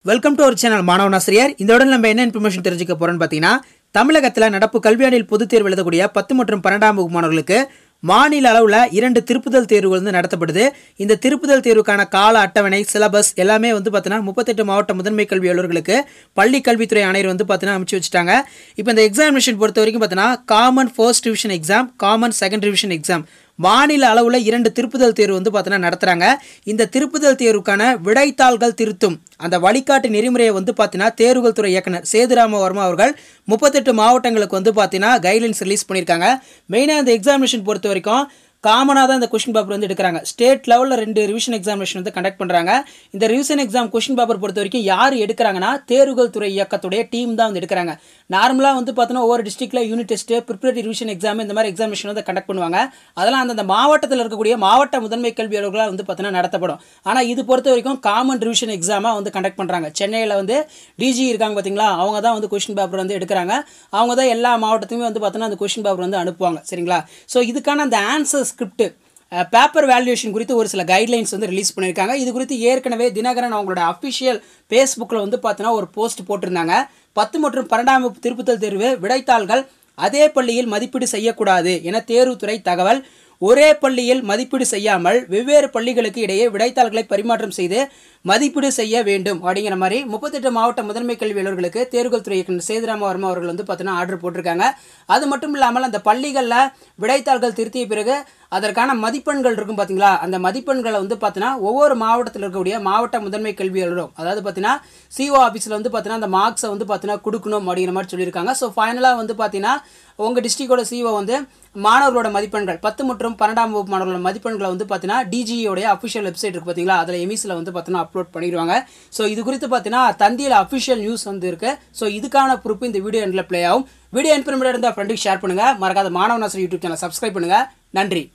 welcome to our channel மாணவன் ஆசிரியர் இதோட நம்ம என்ன இன்ஃபர்மேஷன் தெரிஞ்சுக்க போறோம்னு பார்த்தீங்கன்னா தமிழகத்தில் நடப்பு கல்வியாண்டில் பொதுத் தேர்வு எழுதக்கூடிய பத்து மற்றும் பன்னெண்டாம் வகுப்பு மாணவர்களுக்கு மாநில அளவில் இரண்டு திருப்புதல் தேர்வுகள் வந்து நடத்தப்படுது இந்த திருப்புதல் தேர்வுக்கான கால அட்டவணை சிலபஸ் எல்லாமே வந்து பார்த்தீங்கன்னா முப்பத்தெட்டு மாவட்ட முதன்மை கல்வி அலுவலர்களுக்கு பள்ளி கல்வித்துறை ஆணையர் வந்து பார்த்தீங்கன்னா அமைச்சு வச்சுட்டாங்க இப்போ இந்த எக்ஸாமினேஷன் பொறுத்த வரைக்கும் பார்த்தீங்கன்னா common first division exam common second division exam மாநில அளவில் இரண்டு திருப்புதல் தேர்வு வந்து பார்த்தீங்கன்னா நடத்துகிறாங்க இந்த திருப்புதல் தேர்வுக்கான விடைத்தாள்கள் திருத்தும் அந்த வழிகாட்டு நெறிமுறையை வந்து பார்த்தீங்கன்னா தேர்வுகள் துறை இயக்குனர் சேதுராம வர்மா அவர்கள் முப்பத்தெட்டு மாவட்டங்களுக்கு வந்து பார்த்தீங்கன்னா கைட்லைன்ஸ் ரிலீஸ் பண்ணியிருக்காங்க மெயினாக இந்த எக்ஸாமினேஷன் பொறுத்த வரைக்கும் காமனாக தான் இந்த கொஷின் பேப்பர் வந்து எடுக்கிறாங்க ஸ்டேட் லெவலில் ரெண்டு ரிவிஷன் எக்ஸாமினேஷன் வந்து கண்டக்ட் பண்ணுறாங்க இந்த ரிவிஷன் எக்ஸாம் கொஷின் பேப்பர் பொறுத்த வரைக்கும் யார் எடுக்கிறாங்கன்னா தேர்வுகள் துறை இயக்கத்துடைய டீம் தான் வந்து எடுக்கிறாங்க நார்மலாக வந்து பார்த்தோன்னா ஒவ்வொரு டிஸ்ட்ரிக்டில் unit test preparatory revision exam இந்த மாதிரி எக்ஸாமினேஷன் வந்து கண்டக்ட் பண்ணுவாங்க அதெல்லாம் அந்தந்த மாவட்டத்தில் இருக்கக்கூடிய மாவட்ட முதன்மை கல்வி அலுவலர்களாக வந்து பார்த்தீங்கன்னா நடத்தப்படும் ஆனால் இது பொறுத்த வரைக்கும் காமன் ரிவிஷன் எக்ஸாமாக வந்து கண்டக்ட் பண்ணுறாங்க சென்னையில் வந்து டிஜி இருக்காங்க பார்த்தீங்களா அவங்க தான் வந்து கொஷின் பேப்பர் வந்து எடுக்கிறாங்க அவங்க தான் எல்லா மாவட்டத்துக்குமே வந்து பார்த்தோன்னா அந்த கொஷின் பேப்பர் வந்து அனுப்புவாங்க சரிங்களா ஸோ இதுக்கான அந்த ஆன்சர் ஸ்கிரிப்ட் பேப்பர் வேல்யூஷன் குறித்து ஒரு சில கைட்லைன்ஸ் வந்து ரிலீஸ் பண்ணியிருக்காங்க இது குறித்து ஏற்கனவே தினகரன் அவங்களோட அஃபிஷியல் ஃபேஸ்புக்கில் வந்து பார்த்தீங்கன்னா ஒரு போஸ்ட் போட்டிருந்தாங்க பத்து மற்றும் பன்னெண்டாம் வகுப்பு திருப்புதல் தேர்வு விடைத்தாள்கள் அதே பள்ளியில் மதிப்பீடு செய்யக்கூடாது என தேர்வுத்துறை தகவல் ஒரே பள்ளியில் மதிப்பீடு செய்யாமல் வெவ்வேறு பள்ளிகளுக்கு இடையே விடைத்தாள்களை பரிமாற்றம் செய்து மதிப்பீடு செய்ய வேண்டும் அப்படிங்கிற மாதிரி முப்பத்தெட்டு மாவட்ட முதன்மை கல்வி அலுவலர்களுக்கு தேர்வுகள் துறை இயக்குனர் சேதுராம வர்மா அவர்கள் வந்து பார்த்தீங்கன்னா ஆர்டர் போட்டிருக்காங்க அது மட்டும் இல்லாமல் அந்த பள்ளிகளில் விடைத்தாள்கள் திருத்திய பிறகு அதற்கான மதிப்பெண்கள் இருக்கும் பார்த்தீங்களா அந்த மதிப்பெண்களை வந்து பார்த்தீங்கன்னா ஒவ்வொரு மாவட்டத்தில் இருக்கக்கூடிய மாவட்ட முதன்மை கல்வி அலுவலகம் அதாவது பார்த்தீங்கன்னா சிஓ ஆஃபீஸில் வந்து பார்த்தீங்கன்னா அந்த மார்க்ஸை வந்து பார்த்தீங்கன்னா கொடுக்கணும் அப்படிங்கிற மாதிரி சொல்லியிருக்காங்க ஸோ ஃபைனலாக வந்து பார்த்தீங்கன்னா உங்கள் டிஸ்ட்ரிக்டோட சிஓ வந்து மாணவர்களோட மதிப்பெண்கள் பத்து மற்றும் பன்னெண்டாம் வகுப்பு மாணவர்களோட மதிப்பெண்களை வந்து பார்த்தீங்கன்னா டிஜியோடைய அஃபிஷியல் வெப்சைட் இருக்குது பார்த்தீங்களா அதில் எமிஸில் வந்து பார்த்தீங்கன்னா அப்லோட் பண்ணிடுவாங்க ஸோ இது குறித்து பார்த்தீங்கன்னா தந்தியில் அஃபிஷியல் நியூஸ் வந்து இருக்குது ஸோ இதுக்கான பொறுப்பு இந்த வீடியோ எண்டில் ப்ளே ஆகும் வீடியோ இன்ஃபர்மேட்டிவ் இருந்தால் ஃப்ரெண்டுக்கு ஷேர் பண்ணுங்கள் மறக்காத மாணவனாசர் யூடியூப் சேனல் சப்ஸ்கிரைப் பண்ணுங்கள் நன்றி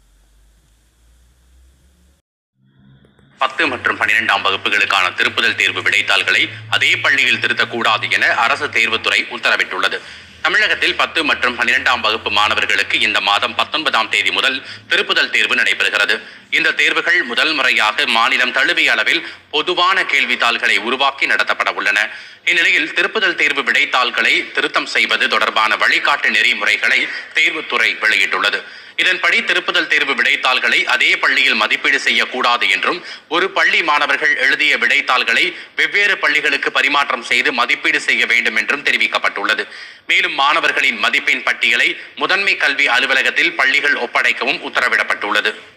பத்து மற்றும் பன்னிரெண்டாம் வகுப்புகளுக்கான திருப்புதல் தேர்வு விடைத்தாள்களை அதே பள்ளியில் திருத்தக்கூடாது என அரசு தேர்வுத்துறை உத்தரவிட்டுள்ளது தமிழகத்தில் பத்து மற்றும் பன்னிரெண்டாம் வகுப்பு மாணவர்களுக்கு இந்த மாதம் பத்தொன்பதாம் தேதி முதல் திருப்புதல் தேர்வு நடைபெறுகிறது இந்த தேர்வுகள் முதல் முறையாக மாநிலம் தழுவிய அளவில் பொதுவான கேள்வித்தாள்களை உருவாக்கி நடத்தப்பட உள்ளன இந்நிலையில் திருப்புதல் தேர்வு விடைத்தாள்களை திருத்தம் செய்வது தொடர்பான வழிகாட்டு நெறிமுறைகளை தேர்வுத்துறை வெளியிட்டுள்ளது இதன்படி திருப்புதல் தேர்வு விடைத்தாள்களை அதே பள்ளியில் மதிப்பீடு செய்யக்கூடாது என்றும் ஒரு பள்ளி மாணவர்கள் எழுதிய விடைத்தாள்களை வெவ்வேறு பள்ளிகளுக்கு பரிமாற்றம் செய்து மதிப்பீடு செய்ய வேண்டும் என்றும் தெரிவிக்கப்பட்டுள்ளது மேலும் மாணவர்களின் மதிப்பெண் பட்டியலை முதன்மை கல்வி அலுவலகத்தில் பள்ளிகள் ஒப்படைக்கவும் உத்தரவிடப்பட்டுள்ளது